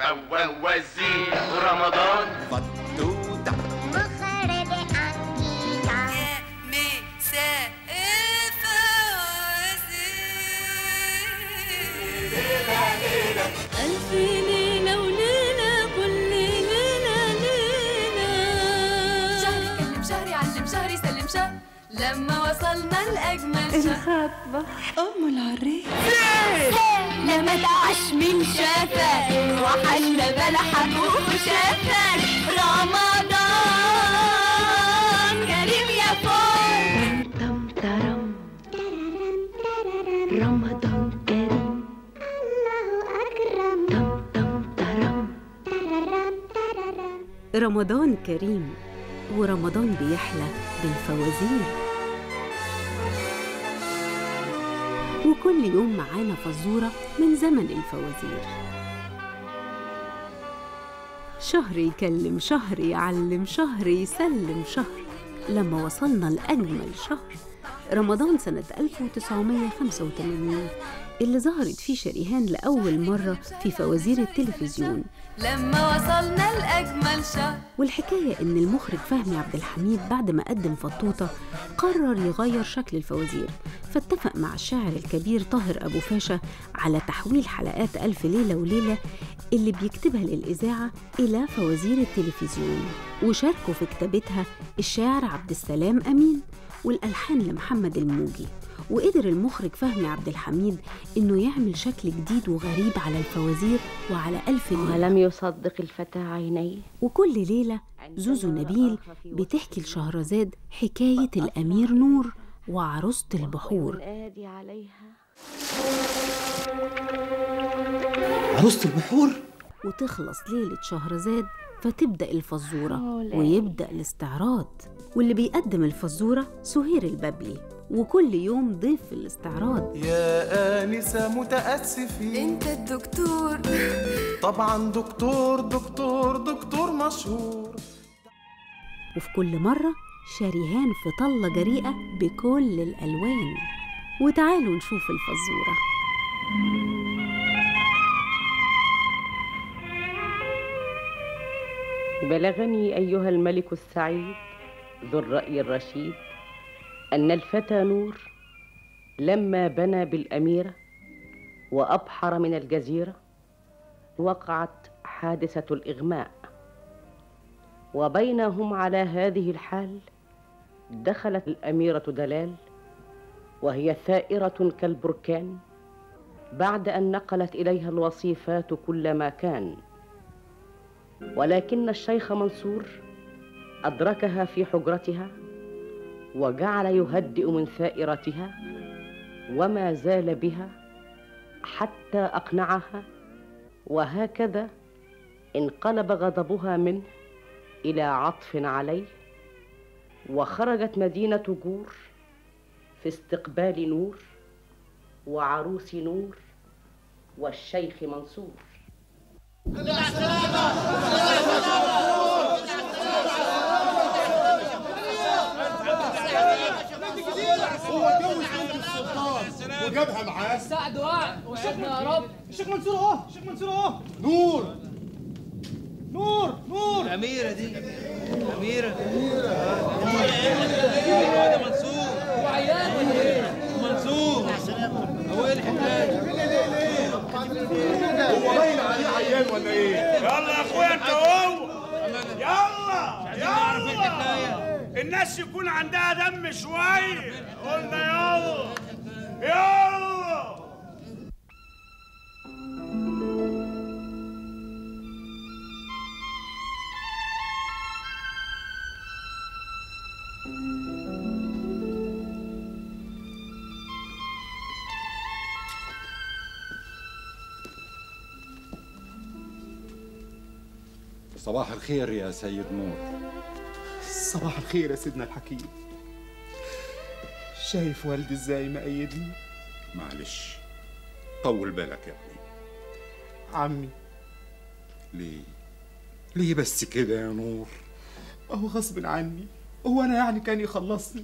فوزين رمضان فتوتة مخرج أنجيكا مساء ألف ليلة وليلة كل ليلة ليلة شهر يكلم شهر يعلم شهر يسلم شهر لما وصلنا لأجمل شهر أم العريس لما تعش من شافك وحل بلحك وخشافك رمضان كريم يا فول تم ترم رمضان كريم الله أكرم تم تم ترم تررم تررم رمضان كريم ورمضان بيحلى بالفوازير وكل يوم معانا فزورة من زمن الفوازير شهر يكلم شهر يعلم شهر يسلم شهر لما وصلنا لأجمل شهر رمضان سنة 1985 اللي ظهرت فيه شريهان لأول مرة في فوازير التلفزيون لما وصلنا لأجمل شهر والحكاية إن المخرج فهمي عبد الحميد بعد ما قدم فطوطة قرر يغير شكل الفوازير فاتفق مع الشاعر الكبير طاهر أبو فاشا على تحويل حلقات ألف ليلة وليلة اللي بيكتبها للإذاعة إلى فوازير التلفزيون وشاركوا في كتابتها الشاعر عبد السلام أمين والألحان لمحمد الموجي وقدر المخرج فهمي عبد الحميد إنه يعمل شكل جديد وغريب على الفوازير وعلى ألف ليلة ولم يصدق الفتى عينيه وكل ليلة زوزو نبيل بتحكي لشهرزاد حكاية الأمير نور وعروسة البحور الآدي عليها عروسة البحور وتخلص ليلة شهرزاد فتبدأ الفزورة مولاي. ويبدأ الاستعراض واللي بيقدم الفزورة سهير الببلي وكل يوم ضيف في الاستعراض يا آنسة متأسفين انت الدكتور طبعا دكتور دكتور دكتور مشهور وفي كل مرة شريهان في طلة جريئة بكل الألوان وتعالوا نشوف الفزورة بلغني أيها الملك السعيد ذو الرأي الرشيد أن الفتى نور لما بنى بالأميرة وأبحر من الجزيرة وقعت حادثة الإغماء وبينهم على هذه الحال دخلت الأميرة دلال وهي ثائرة كالبركان بعد أن نقلت إليها الوصيفات كل ما كان ولكن الشيخ منصور أدركها في حجرتها وجعل يهدئ من ثائرتها وما زال بها حتى أقنعها وهكذا انقلب غضبها منه إلى عطف عليه وخرجت مدينة جور في استقبال نور وعروس نور والشيخ منصور وجابها معاه سعد وعد وشفنا يا رب الشيخ منصور اهو الشيخ منصور اهو نور نور نور الأميرة دي الأميرة وعيال ولا ايه؟ منصور هو ايه الحكايه هو باين عليه عيان ولا ايه يلا يا اخويا انت هو يلا يلا الناس يكون عندها دم شويه قلنا يلا يلا صباح الخير يا سيد نور صباح الخير يا سيدنا الحكيم شايف والدي ازاي مأيدني معلش طول بالك يا ابني عمي ليه ليه بس كده يا نور هو غصب عني هو انا يعني كان يخلصني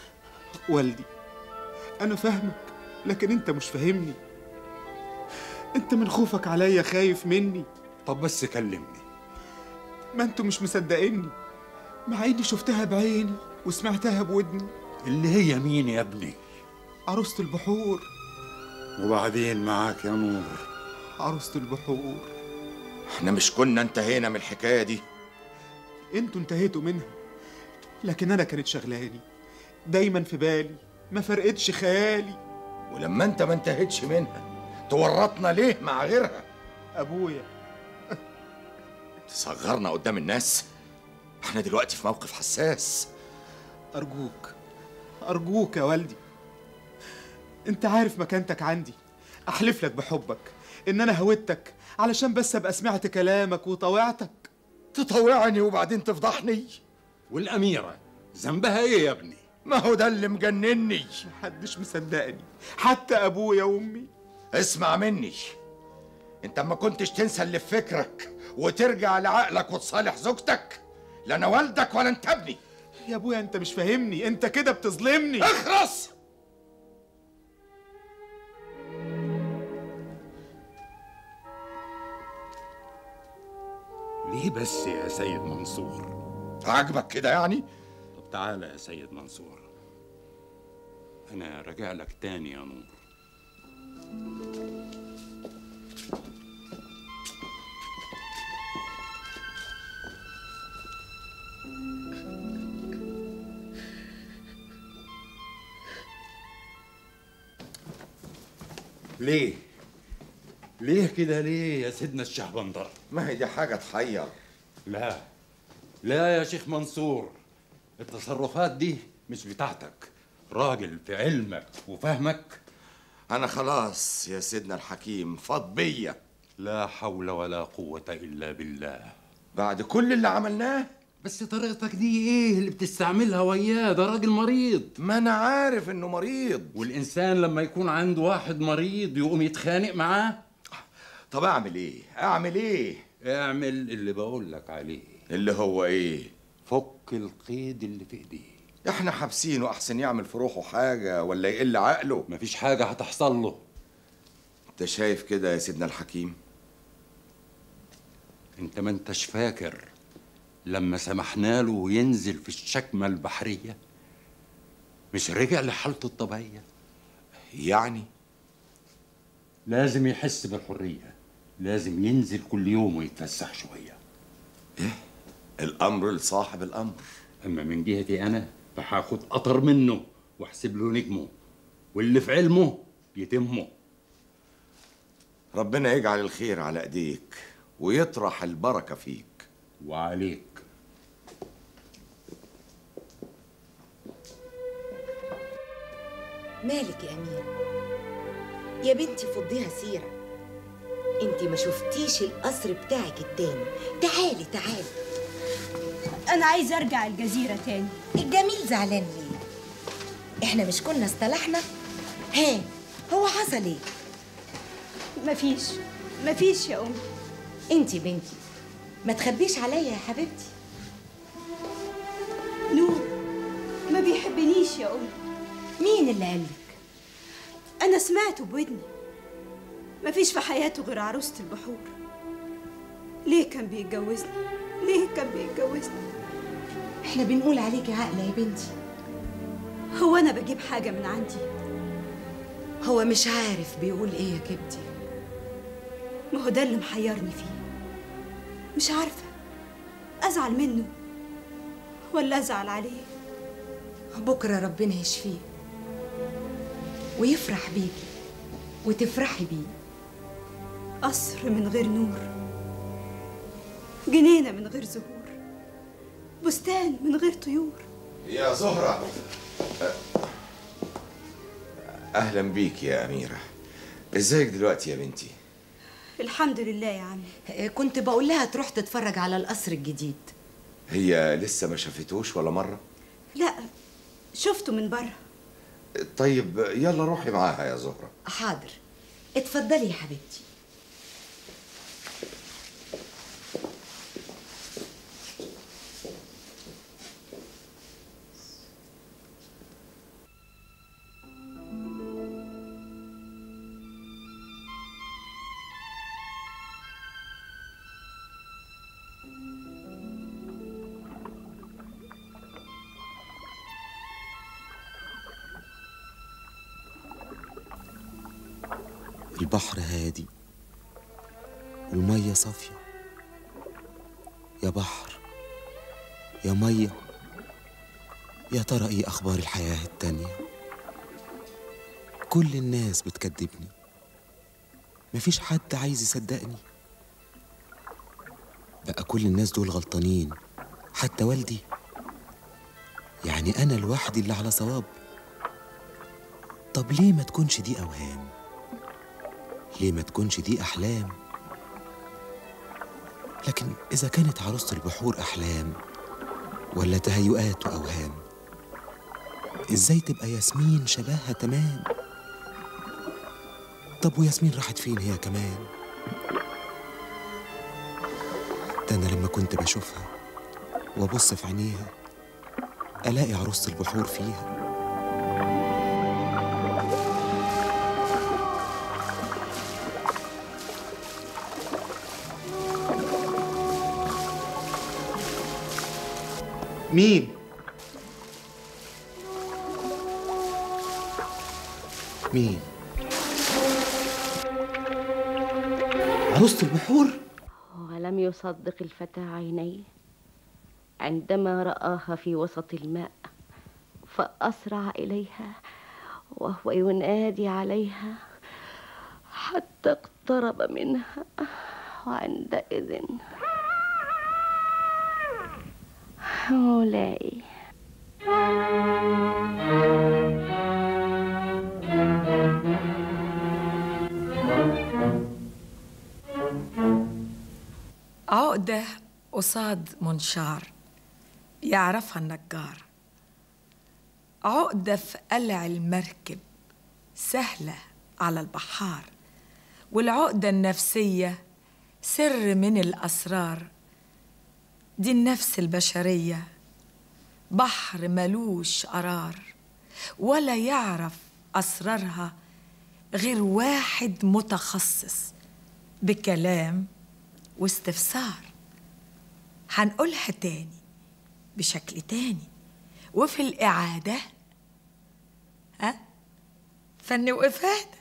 والدي انا فاهمك لكن انت مش فاهمني انت من خوفك عليا خايف مني طب بس كلمني ما انتوا مش مصدقيني مع اني شفتها بعيني وسمعتها بودني اللي هي مين يا ابني عروسة البحور وبعدين معاك يا نور عروسة البحور احنا مش كنا انتهينا من الحكايه دي انتوا انتهيتوا منها لكن انا كانت شغلاني دايما في بالي ما فرقتش خيالي ولما انت ما انتهتش منها تورطنا ليه مع غيرها ابويا تصغرنا قدام الناس احنا دلوقتي في موقف حساس ارجوك ارجوك يا والدي انت عارف مكانتك عندي احلف لك بحبك ان انا هودتك علشان بس ابقى سمعت كلامك وطوعتك تطوعني وبعدين تفضحني والأميرة ذنبها إيه يا ابني؟ ما هو ده اللي مجنني محدش مصدقني حتى ابويا وامي اسمع مني انت ما كنتش تنسى اللي في فكرك وترجع لعقلك وتصالح زوجتك لا انا والدك ولا انت ابني يا ابويا انت مش فاهمني انت كده بتظلمني اخرس ليه بس يا سيد منصور؟ عاجبك كده يعني؟ طب تعالى يا سيد منصور أنا راجع لك تاني يا نور ليه؟ ليه كده ليه يا سيدنا الشهبندر؟ ما هي دي حاجه تحير لا لا يا شيخ منصور التصرفات دي مش بتاعتك راجل في علمك وفهمك انا خلاص يا سيدنا الحكيم فاض بيا لا حول ولا قوة إلا بالله بعد كل اللي عملناه بس طريقتك دي ايه اللي بتستعملها وياه ده راجل مريض ما انا عارف انه مريض والإنسان لما يكون عنده واحد مريض يقوم يتخانق معاه طب اعمل ايه اعمل ايه اعمل اللي بقول لك عليه اللي هو ايه فك القيد اللي في ايديه احنا حابسينه احسن يعمل في روحه حاجه ولا يقل عقله مفيش حاجة هتحصل له انت شايف كده يا سيدنا الحكيم انت ما انتش فاكر لما سمحنا له ينزل في الشكمة البحرية مش رجع لحالته الطبيعية يعني لازم يحس بالحرية لازم ينزل كل يوم ويتفسح شوية ايه الامر لصاحب الامر أما من جهتي أنا فهاخد قطر منه واحسب له نجمه واللي في علمه يتمه ربنا يجعل الخير على ايديك ويطرح البركه فيك وعليك مالك يا أميرة يا بنتي فضيها سيرة انت ما شفتيش القصر بتاعك التاني تعالي تعالي أنا عايزة أرجع الجزيرة تاني الجميل زعلان ليه احنا مش كنا اصطلحنا ها هو حصل ايه مفيش مفيش يا أمي انت بنتي ما تخبيش عليا يا حبيبتي نور ما بيحبنيش يا أمي مين اللي قالك أنا سمعته بودني مفيش في حياته غير عروسة البحور ليه كان بيتجوزني ليه كان بيتجوزني احنا بنقول عليكي عاقله يا بنتي هو أنا بجيب حاجة من عندي هو مش عارف بيقول ايه يا كبدي ما هو ده اللي محيرني فيه مش عارفة أزعل منه ولا أزعل عليه بكره ربنا يشفيه ويفرح بيكي وتفرحي بيه قصر من غير نور جنينة من غير زهور بستان من غير طيور يا زهره اهلا بيك يا اميره ازيك دلوقتي يا بنتي الحمد لله يا عمي كنت بقول لها تروح تتفرج على القصر الجديد هي لسه ما شافتوش ولا مره لا شفته من بره طيب يلا روحي معاها يا زهره حاضر اتفضلي يا حبيبتي البحر هادي والمية صافية يا بحر يا مية يا ترى ايه اخبار الحياة التانية كل الناس بتكدبني مفيش حد عايز يصدقني بقى كل الناس دول غلطانين حتى والدي يعني انا لوحدي اللي على صواب طب ليه ما تكونش دي اوهام ليه ما تكونش دي احلام لكن اذا كانت عروسة البحور احلام ولا تهيؤات واوهام ازاي تبقى ياسمين شبهها تمام طب وياسمين راحت فين هي كمان ده انا لما كنت بشوفها وابص في عينيها الاقي عروسة البحور فيها مين مين عروسة البحور ولم يصدق الفتى عينيه عندما رآها في وسط الماء فأسرع إليها وهو ينادي عليها حتى اقترب منها وعندئذ مولاي عقدة قصاد منشار يعرفها النجار عقدة في قلع المركب سهلة على البحار والعقدة النفسية سر من الأسرار دي النفس البشرية بحر ملوش قرار ولا يعرف أسرارها غير واحد متخصص بكلام واستفسار هنقولها تاني بشكل تاني وفي الإعادة ها فن وإفادة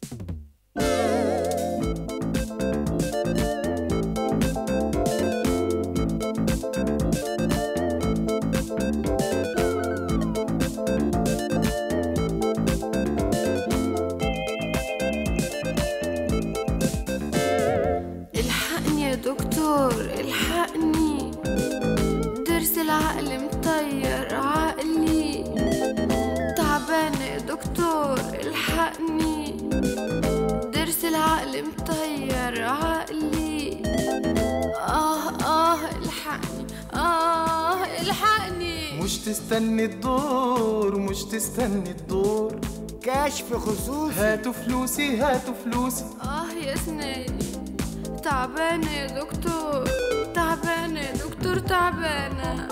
الحقني يا دكتور الحقني ضرس العقل مطير عقلي تعبانة يا دكتور الحقني ضرس العقل مطير عقلي آه آه الحقني آه الحقني مش تستني الدور مش تستني الدور كشف خصوصي هاتوا فلوسي هاتوا فلوسي آه يا سناني تعبانة يا دكتور تعبانة يا دكتور تعبانة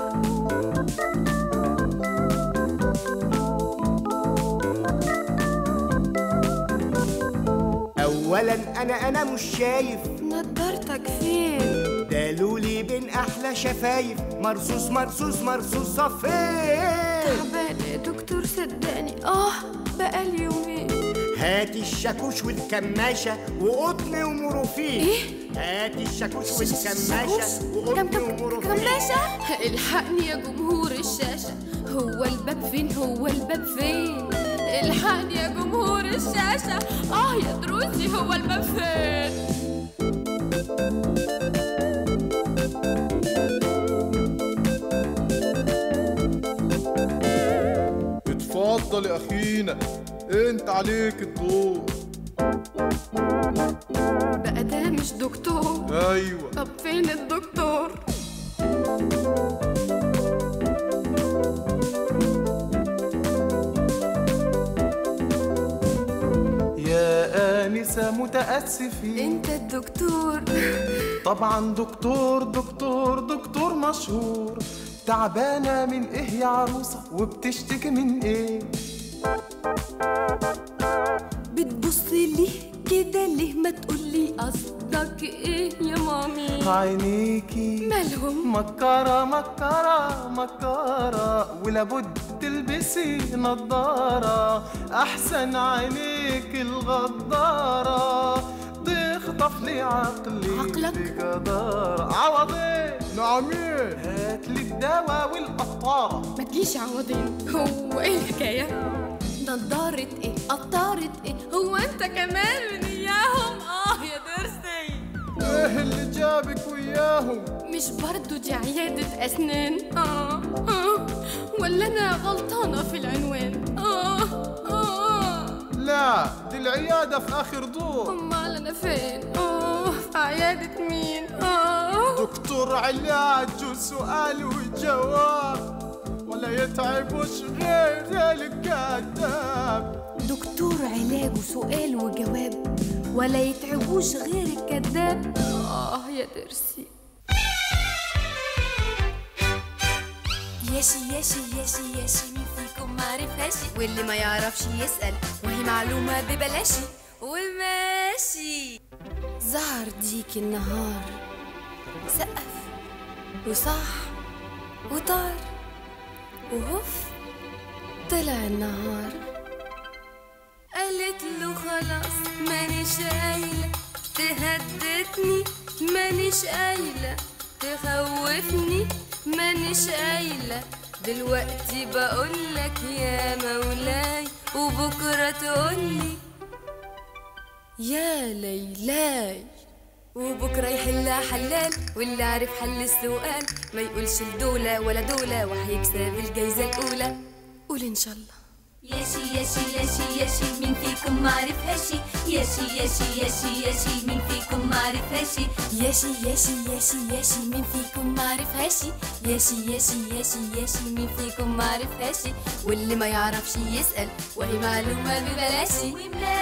اولا انا انا مش شايف نضارتك فين دالولي بين احلى شفايف مرصوص مرصوص مرصوص صفين تعبانة يا دكتور صدقني آه بقالي يومين هاتي الشاكوش والكماشة وقطن ومروفين إيه؟ هاتي الشاكوش والكماشة وقطن ومروفين كماشة الحقني يا جمهور الشاشة هو الباب فين هو الباب فين الحقني يا جمهور الشاشة اه يا دروسي هو الباب فين اتفضل يا اخينا انت عليك الدور بقى ده مش دكتور ايوه طب فين الدكتور يا آنسة متأسفين انت الدكتور طبعا دكتور دكتور دكتور مشهور تعبانة من ايه يا عروسة وبتشتكي من ايه بتبص ليه كده ليه ما تقولي قصدك ايه يا مامي عينيكي مالهم مكرة مكرة مكرة ولابد تلبسي نضارة أحسن عينيك الغدارة تخطف لي عقلي عقلك؟ بجدارة عوضين نعمين هاتلي الدواء والقطارة ما تجيش عوضين هو ايه الحكاية؟ نضارة ايه؟ قطارة ايه؟ هو انت كمان من اياهم؟ اه يا درسي ايه اللي جابك وياهم مش برضو دي عيادة أسنان؟ آه آه ولا أنا غلطانة في العنوان؟ آه آه لا دي العيادة في آخر دور أمال أنا فين؟ آه في عيادة مين؟ آه دكتور علاج وسؤال وجواب ولا يتعبوش غير الكذاب دكتور علاج وسؤال وجواب ولا يتعبوش غير الكذاب آه يا درسي ياشي ياشي ياشي ياشي مين فيكم معرفهاش واللي ما يعرفش يسأل وهي معلومة ببلاشي وماشي ظهر ديك النهار سقف وصح وطار وهف طلع النهار قالت له خلاص مانيش قايلة تهددني مانيش قايلة تخوفني مانيش قايلة دلوقتي بقولك يا مولاي وبكرة تقولي يا ليلاي وبكرة يحلها حلال واللي عارف حل السؤال ما يقولش الدولة ولا دولة وهيكسب الجايزة الأولى قول إن شاء الله ياشي ياشي ياشي ياشي مين فيكم معرفهاش ياشي ياشي ياشي ياشي مين فيكم معرفهاش ياشي ياشي ياشي ياشي مين فيكم معرفهاش ياشي ياشي ياشي ياشي مين فيكم معرفهاش واللي ما يعرفش يسأل وهي معلومة ببلاشي